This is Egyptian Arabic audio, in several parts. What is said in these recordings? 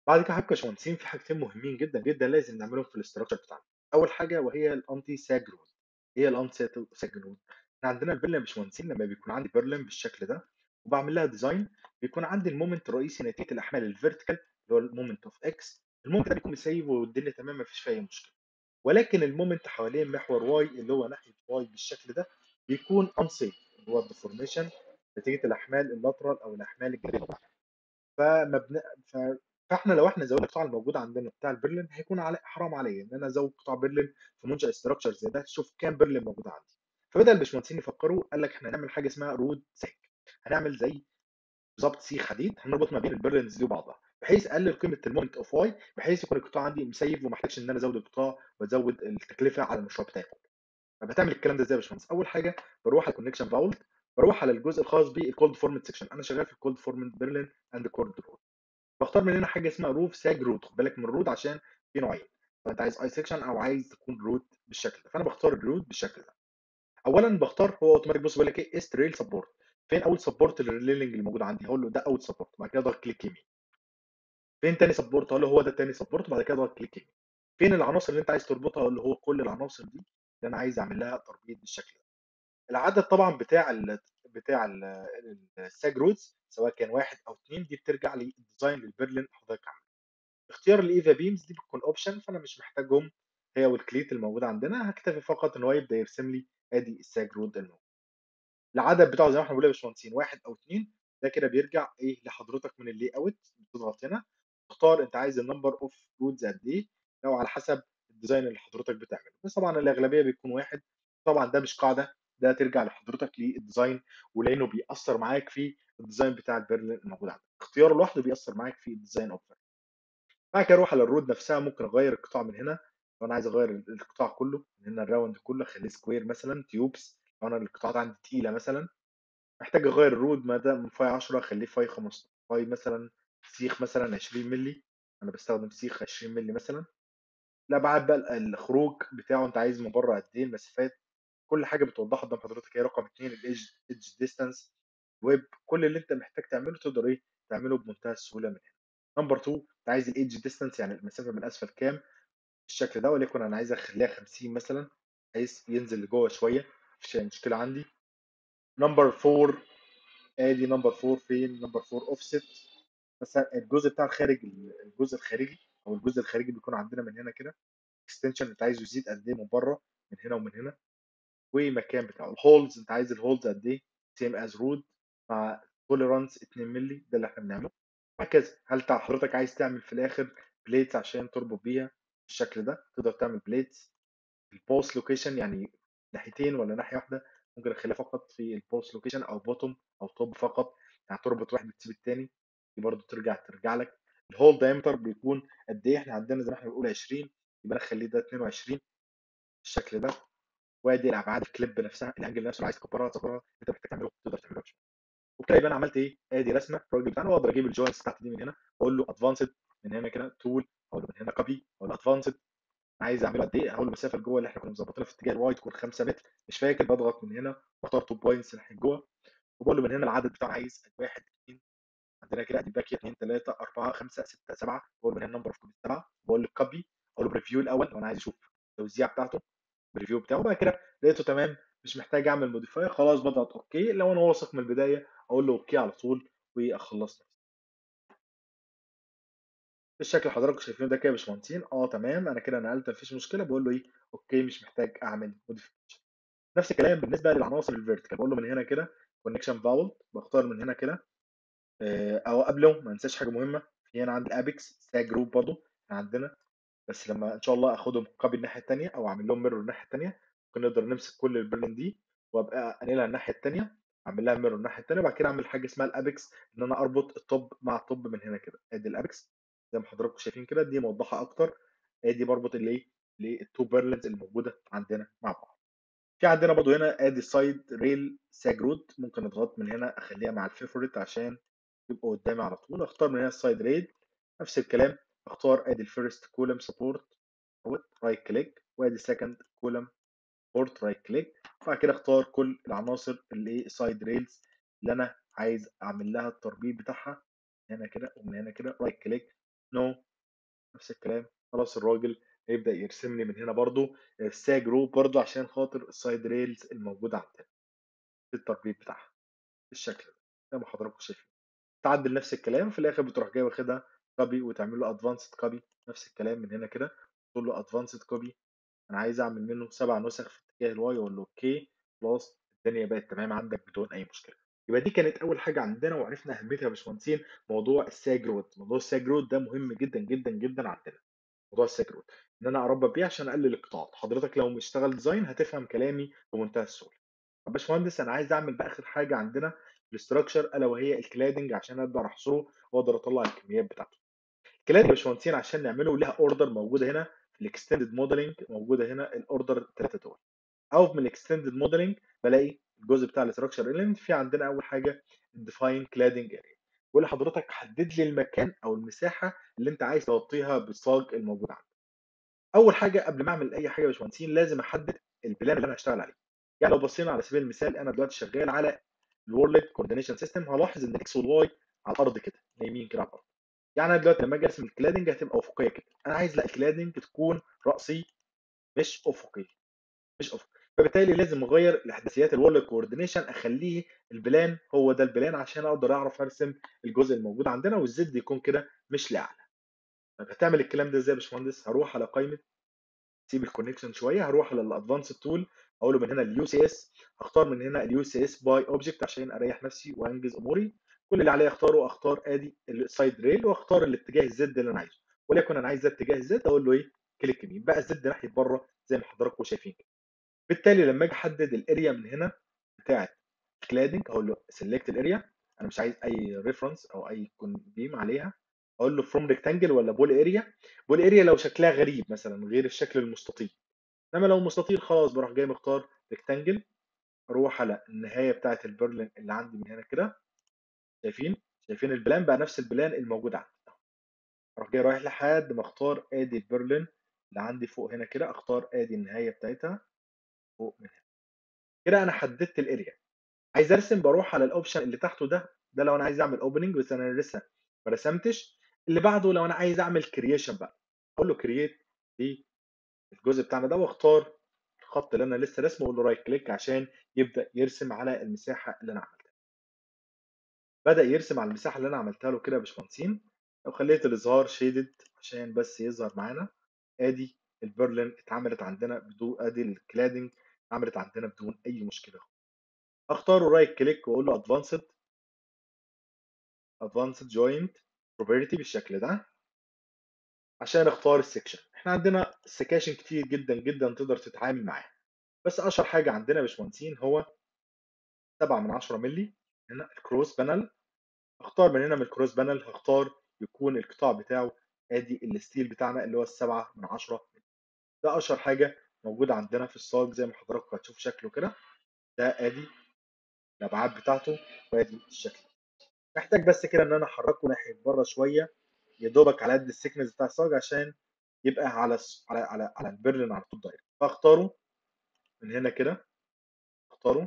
بعد كده يا باشمهندسين في حاجتين مهمين جدًا، جدًا لازم نعملهم في الstructure بتاعنا. أول حاجة وهي الanti sag rule. إيه الanti sag rule؟ إحنا عندنا البِرْلَة يا باشمهندسين لمّا بيكون عندي بِرْلَم بالشكل ده وباعمل لها design بيكون عندي الmoment الرئيسي نتيجة الأحمال الvertical اللي هو الmoment of X الmoment ده بيكون مسيّب والدنيا تمام ما فيش فيه أي مشكلة. ولكن الmoment حوالين محور Y اللي هو ناحية Y بالشكل ده بيكون unsafe اللي هو الdeformation نتيجة الأحمال الlateral أو الأحمال الجانبية. فما بن ف فإحنا لو إحنا زوّدنا القطاع الموجود عندنا بتاع البرلين هيكون علي حرام عليّا إن أنا أزوّد قطاع برلين في منشأ structure زي ده، شوف كام برلين موجود عندي. فبدأ الباشمهندسين يفكّروا قال لك إحنا هنعمل حاجة اسمها road sag هنعمل زي بالضبط سيخ حديد هنربط ما بين البرلينز دي وبعضها، بحيث أقلل قيمة الmoment of Y بحيث يكون القطاع عندي مسيّب وما احتاجش إن أنا أزوّد القطاع وأزوّد التكلفة على المشروع بتاعي. طب هتعمل الكلام ده إزاي يا باشمهندس؟ أول حاجة باروح على الconnection valve باروح على الجزء الخاص بالcold formed section أنا شغال في الcold formed berlin and cold road. باختار من هنا حاجة اسمها roof sag road خُد بالك من الroad عشان في نوعين، فأنت عايز I section أو عايز تكون road بالشكل ده، فأنا باختار الroad بالشكل ده. أولًا باختار هو automatic بُص بيقول لك إيه is rail support فين أول support للrailing اللي موجود عندي؟ هاقول له ده أول support وبعد كده أضغط كليك يمين. فين تاني support؟ هاقول له هو ده تاني support وبعد كده أضغط كليك يمين. فين العناصر اللي أنت عايز تربطها؟ هاقول له هو كل العناصر دي اللي أنا عايز أعمل لها تربيط بالشكل ده. العدد طبعًا بتاع ال بتاع ال ال الsag roads سواء كان 1 أو 2 دي بترجع للdesign للبرلين حضرتك عامله. اختيار الEVA beams دي بتكون option فأنا مش محتاجهم هي والcleat الموجودة عندنا، هاكتفي فقط إن هو يبدأ يرسم لي آدي الsag road الموجود. العدد بتاعه زي ما إحنا بنقول يا باشمهندسين 1 أو 2 ده كده بيرجع إيه لحضرتك من الlayout بتضغط هنا تختار أنت عايز الnumber of roads قد إيه أو على حسب الdesign اللي حضرتك بتعمله، بس طبعًا الأغلبية بيكون 1 طبعًا ده مش قاعدة ده ترجع لحضرتك للdesign ولإنه بيأثّر معاك في الdesign بتاع البرلين الموجود عندك، اختياره لوحده بيأثّر معاك في الdesign of بعد كده أروح على الroad نفسها ممكن أغيّر القطاع من هنا، لو أنا عايز أغيّر ال القطاع كلّه من هنا الround كلّه أخلّيه square مثلًا tubes لو أنا القطاعات عندي تقيلة مثلًا، محتاج أغيّر الroad ما دام فاي 10 أخلّيه فاي خمس فاي مثلًا سيخ مثلًا 20 مللي، أنا باستخدم سيخ 20 مللي مثلًا. الأبعاد بقى ال الخروج بتاعه أنت عايز من برّه قد إيه المسافات، كل حاجة بتوضّحها قدّام حضرتك أهي، رقم 2 الedge edge distance web كل اللي أنت محتاج تعمله تقدر إيه، تعمله بمنتهى السهولة من هنا. number 2 أنت عايز الedge distance يعني المسافة من أسفل كام، بالشكل ده وليكن أنا عايز أخلّيها 50 مثلًا بحيث ينزل لجوّه شوية، ما فيش أي مشكلة عندي. number 4 آدي number 4 فين number 4 offset مثلًا الجزء بتاع الخارج ال الجزء الخارجي أو الجزء الخارجي بيكون عندنا من هنا كده extension أنت عايزه يزيد قد إيه من برّه، من هنا ومن هنا، والمكان بتاعه. الholes أنت عايز الholes قد إيه same as road مع tolerance 2 مللي ده اللي إحنا بنعمله، وهكذا. هل ت حضرتك عايز تعمل في الآخر plates عشان تربط بيها بالشكل ده، تقدر تعمل plates الpost location يعني ناحيتين والّا ناحية واحدة، ممكن أخلّيها فقط في الpost location أو bottom أو top فقط، يعني تربط واحد وتسيب التاني، دي برضه ترجع ترجع لك. الhole diameter بيكون قد إيه، إحنا عندنا زي ما إحنا بنقول 20 يبقى أنا أخلّيه ده 22 بالشكل ده، وآدي الأبعاد الclip نفسها الangle نفسه لو عايز تكبرها تصغرها أنت محتاج تعمله تقدر تعمله يا باشا. وبكده يبقى أنا عملت إيه، آدي رسمة الراجل بتاعنا وأقدر أجيب الjoints بتاعتي دي من هنا وأقول له advanced من هنا كده tool أقول له من هنا copy أقول له advanced عايز أعمله قد إيه، هاقول له المسافة لجوّه اللي إحنا كنا مضبطينها في اتجاه الY تكون 5 متر، مش فاكر باضغط من هنا واختار 2 points ناحية جوّه، وباقول له من هنا العدد بتاعه عايز 1، 2 عندنا كده أدي باكية 2، 3، 4، 5، 6، 7 باقول له من هنا number of copies 7 باقول له copy أقول له preview الأول لو أنا عايز أشوف التوزيع بتاعته الpreview بتاعه، وبعد كده لقيته تمام مش محتاج أعمل modify خلاص باضغط OK لو أنا واثق من البداية أقول له OK على طول وأخلّص. بالشكل اللي حضراتكم شايفينه ده كده يا باشمهندسين، آه تمام أنا كده نقلت ما فيش مشكلة، باقول له إيه OK مش محتاج أعمل modification. نفس الكلام بالنسبة للعناصر الvertical باقول له من هنا كده connection valve باختار من هنا كده آآ أو قبله ما انساش حاجة مهمة، في هنا عندي الapex sag group برضه عندنا، بس لمّا إن شاء الله آخدهم copy الناحية التانية أو أعمل لهم mirror الناحية التانية، ممكن نقدر نمسك كل البرلين دي وأبقى أنقلها الناحية التانية، أعمل لها mirror الناحية التانية وبعد كده أعمل حاجة اسمها الapex إن أنا أربط الtop مع الtop من هنا كده، آدي الapex زي ما حضراتكم شايفين كده دي موضحة أكتر، آدي باربط الإيه، للtwo purlins الموجودة عندنا مع بعض. في عندنا برضه هنا آدي الside rail sag road ممكن أضغط من هنا أخلّيها مع الfavorite عشان يبقوا قدامي على طول، أختار من هنا الside rail نفس الكلام أختار آدي الfirst column support أهوّة right click وآدي second column support right click وبعد كده أختار كل العناصر اللي إيه الside rails اللي أنا عايز أعمل لها التربيط بتاعها، من هنا كده ومن هنا كده right click no نفس الكلام خلاص الراجل هيبدأ يرسم لي من هنا برضو الساج رو برضو عشان خاطر السايد ريلز الموجودة عندنا في التربيط بتاعها بالشكل ده زي ما حضراتكم شايفين تعدل نفس الكلام في الاخر بتروح جاي واخدها كوبي وتعمل له ادفانسد كوبي نفس الكلام من هنا كده تقول له ادفانسد كوبي انا عايز اعمل منه سبع نسخ في اتجاه الواي اقول له اوكي خلاص الدنيا بقت تمام عندك بدون اي مشكله يبقى دي كانت اول حاجه عندنا وعرفنا اهميتها يا باشمهندسين موضوع الساج رود موضوع الساج رود ده مهم جدا جدا جدا عندنا موضوع الساج رود ان انا اربط بيه عشان اقلل القطاعات حضرتك لو مشتغل ديزاين هتفهم كلامي بمنتهى السهوله طب يا باشمهندس انا عايز اعمل بقى اخر حاجه عندنا الاستراكشر الا وهي الكلادنج عشان اقدر احصره واقدر اطلع الكميات بتاعته الكلاد يا باشمهندسين عشان نعمله ليها اوردر موجوده هنا في الاكستندد موديلنج موجوده هنا الاوردر الثلاثه دول او من الاكستندد موديلنج بلاقي الجزء بتاع الاستراكشر اليمنت في عندنا اول حاجه الديفاين كلادنج اريا بيقول لحضرتك حدد لي المكان او المساحه اللي انت عايز تغطيها بالصاج الموجود عندك اول حاجه قبل ما اعمل اي حاجه يا باشمهندسين لازم احدد البلان اللي انا هشتغل عليه يعني لو بصينا على سبيل المثال انا دلوقتي شغال على الورلد كوردينيشن سيستم هلاحظ ان الاكس والواي على الارض كده يمين كده على الارض يعني انا دلوقتي لما اجي ارسم الكلادنج هتبقى افقيه كده انا عايز لا الكلادنج تكون راسي مش افقي مش افقي فبالتالي لازم اغير الاحداثيات الورلد كوردينيشن اخليه البلان هو ده البلان عشان اقدر اعرف ارسم الجزء الموجود عندنا والزد يكون كده مش لاعلى طب هتعمل الكلام ده ازاي يا باشمهندس هروح على قائمه سيب الكونكشن شويه هروح على الادفانس تول اقول له من هنا اليو سي اس هختار من هنا اليو سي اس باي اوبجكت عشان اريح نفسي وانجز اموري كل اللي عليا اختاره اختار ادي السايد ريل واختار الاتجاه الزد اللي انا عايزه وليكن انا عايز اتجاه الزد اقول له ايه كليك يمين بقى الزد ناحيه بره زي ما حضراتكم شايفين كده بالتالي لما اجي احدد الاريا من هنا بتاعه كلادنج اقول له سيلكت الاريا انا مش عايز اي ريفرنس او اي كون بيم عليها اقول له فروم ريكتانجل ولا بول اريا بول اريا لو شكلها غريب مثلا غير الشكل المستطيل انما لو مستطيل خلاص بروح جاي مختار ريكتانجل اروح على النهايه بتاعه البرلين اللي عندي من هنا كده شايفين شايفين البلان بقى نفس البلان الموجود عندي اروح جاي رايح لحد ما اختار ادي البرلين اللي عندي فوق هنا كده اختار ادي النهايه بتاعتها فوق من هنا كده انا حددت الاريا عايز ارسم بروح على الاوبشن اللي تحته ده ده لو انا عايز اعمل اوبننج بس انا لسه ما رسمتش اللي بعده لو انا عايز اعمل كرييشن بقى اقول له كرييت دي الجزء بتاعنا ده واختار الخط اللي انا لسه رسمه واقول له رايت كليك عشان يبدا يرسم على المساحه اللي انا عملتها بدا يرسم على المساحه اللي انا عملتها له كده يا باشمهندسين لو خليت الاظهار شيدد عشان بس يظهر معانا ادي البرلين اتعملت عندنا بدون ادي الكلادنج اتعملت عندنا بدون اي مشكله اختاره رايت كليك واقول له ادفانسد ادفانسد جوينت بروبرتي بالشكل ده عشان اختار السكشن احنا عندنا سكاشن كتير جدا جدا تقدر تتعامل معاها بس اشهر حاجه عندنا يا باشمهندسين هو 7 من 10 مللي هنا الكروس بانل اختار من هنا من الكروس بانل هختار يكون القطاع بتاعه ادي الستيل بتاعنا اللي هو السبعة من 10 مللي ده اشهر حاجه موجوده عندنا في الصاج زي ما حضراتكم هتشوف شكله كده ده ادي الابعاد بتاعته وادي الشكل محتاج بس كده ان انا احركه ناحيه بره شويه يا دوبك على قد السكنس بتاع الصاج عشان يبقى على على على على البرلين على طول دايركت فاختاره من هنا كده اختاره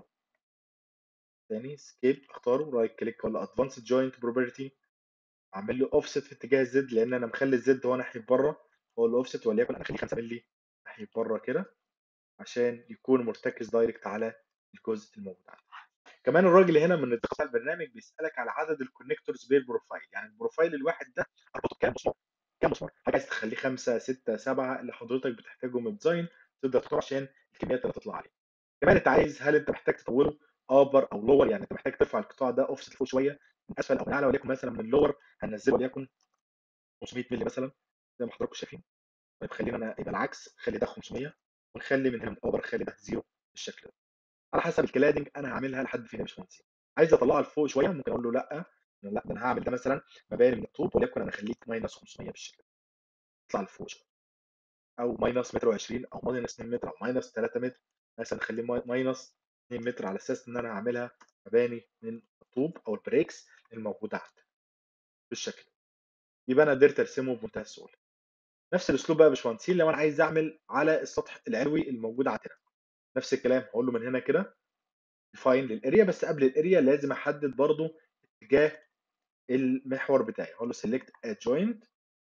تاني سكيب اختاره رايت كليك ولا ادفانسد جوينت بروبرتي اعمل له اوفست في اتجاه الزد لان انا مخلي الزد هو ناحيه بره اقول له اوفست وليكن انا اخليه 5 مللي ناحيه بره كده عشان يكون مرتكز دايركت على الجزء الموجود عندي كمان الراجل هنا من الدقه بتاع البرنامج بيسالك على عدد الكونكتورز بالبروفايل يعني البروفايل الواحد ده اربطه بكام مسمار كام مسمار حاجه عايز تخليه خمسه سته سبعه اللي حضرتك بتحتاجه من الديزاين تقدر تختار عشان الكميات اللي هتطلع عليه كمان انت عايز هل انت محتاج تطوله ابر او لور يعني انت محتاج ترفع القطاع ده اوفست فوق شويه من اسفل او من اعلى وليكن مثلا من اللور هننزله وليكن 500 مللي مثلا زي ما حضراتكم شايفين طيب خلينا انا يبقى العكس خلي ده 500 ونخلي من هنا من اوبر خلي ده زيرو بالشكل ده على حسب الكلادنج انا هعملها لحد فين يا باشمهندس عايز اطلعها لفوق شويه ممكن اقول له لا لا ده انا هعمل ده مثلا مباني من الطوب وليكن انا اخليك ماينس 500 بالشكل ده اطلع لفوق شويه او ماينس متر و20 او ماينس 2 متر او ماينس 3 متر مثلا نخليه ماينس 2 متر على اساس ان انا هعملها مباني من الطوب او البريكس الموجوده عندي بالشكل ده يبقى انا قدرت ارسمه بمنتهى السهوله نفس الاسلوب بقى يا باشمهندسين لو انا عايز اعمل على السطح العلوي الموجود عندنا نفس الكلام هقول له من هنا كده ديفاين للاريا بس قبل الاريا لازم احدد برضو اتجاه المحور بتاعي هقول له سيلكت اد جوينت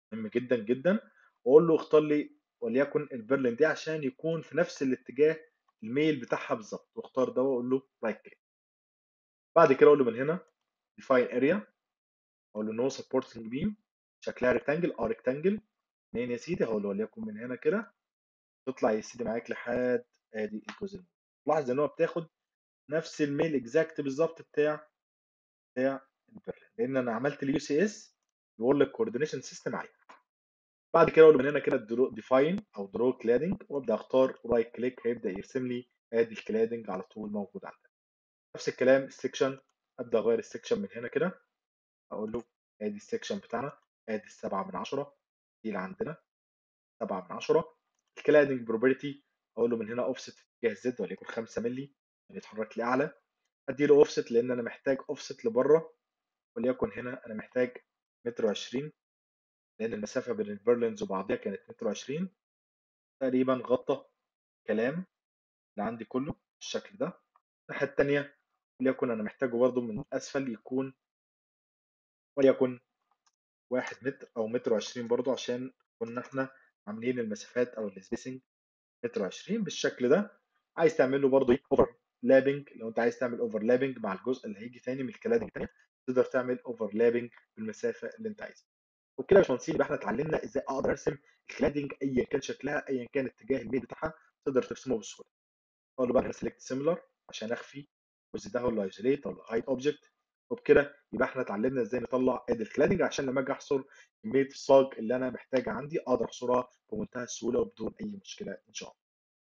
مهم جدًا، جدًا، وأقول له اختار لي وليكن البرلين دي عشان يكون في نفس الاتجاه الميل بتاعها بالضبط، واختار ده وأقول له right click. بعد كده أقول له من هنا define area أقول له no supporting beam شكلها rectangle آه rectangle منين يا سيدي؟ هاقول له وليكن من هنا كده تطلع يا سيدي معاك لحد آدي الجزء ده. لاحظ إن هو بتاخد نفس الميل exact بالضبط بتاع بتاع البرلين، لإن أنا عملت الUCS الworld coordination system عادي. بعد كده أقول له من هنا كده draw define أو draw cladding وأبدأ أختار right click هيبدأ يرسم لي آدي الcladding على طول موجود عندك. نفس الكلام الsection أبدأ أغيّر الsection من هنا كده أقول له آدي الsection بتاعنا آدي ال7/10 دي اللي عندنا 7/10 الcladding property أقول له من هنا offset في اتجاه الZ وليكن 5 مللي عشان يتحرك لأعلى، أدّي له offset لإن أنا محتاج offset لبرّه وليكن هنا أنا محتاج متر و20 لإن المسافة بين الpurlins وبعضيها كانت متر و20 تقريبًا غطّى الكلام اللي عندي كله بالشكل ده. الناحية التانية وليكن أنا محتاجه برضه من أسفل يكون وليكن 1 متر أو متر و20 برضه عشان كنا إحنا عاملين المسافات أو الspacing متر و20 بالشكل ده. عايز تعمل له برضه إيه overlapping لو أنت عايز تعمل overlapping مع الجزء اللي هييجي تاني من الcladding التانية تقدر تعمل overlapping بالمسافة اللي أنت عايزها. وبكده يا باشمهندسين يبقى إحنا اتعلمنا إزاي أقدر أرسم الcladding أيًا كان شكلها، أيًا كان اتجاه الميل بتاعها تقدر ترسمه بسهولة. أقول له بقى هنا select similar عشان أخفي الجزء ده أقول له isolate أقول له hide object وبكده يبقى إحنا اتعلمنا إزاي نطلّع آدي الcladding عشان لمّا آجي أحصر كمية الصاج اللي أنا محتاجها عندي أقدر أحصرها بمنتهى السهولة وبدون أي مشكلة إن شاء الله.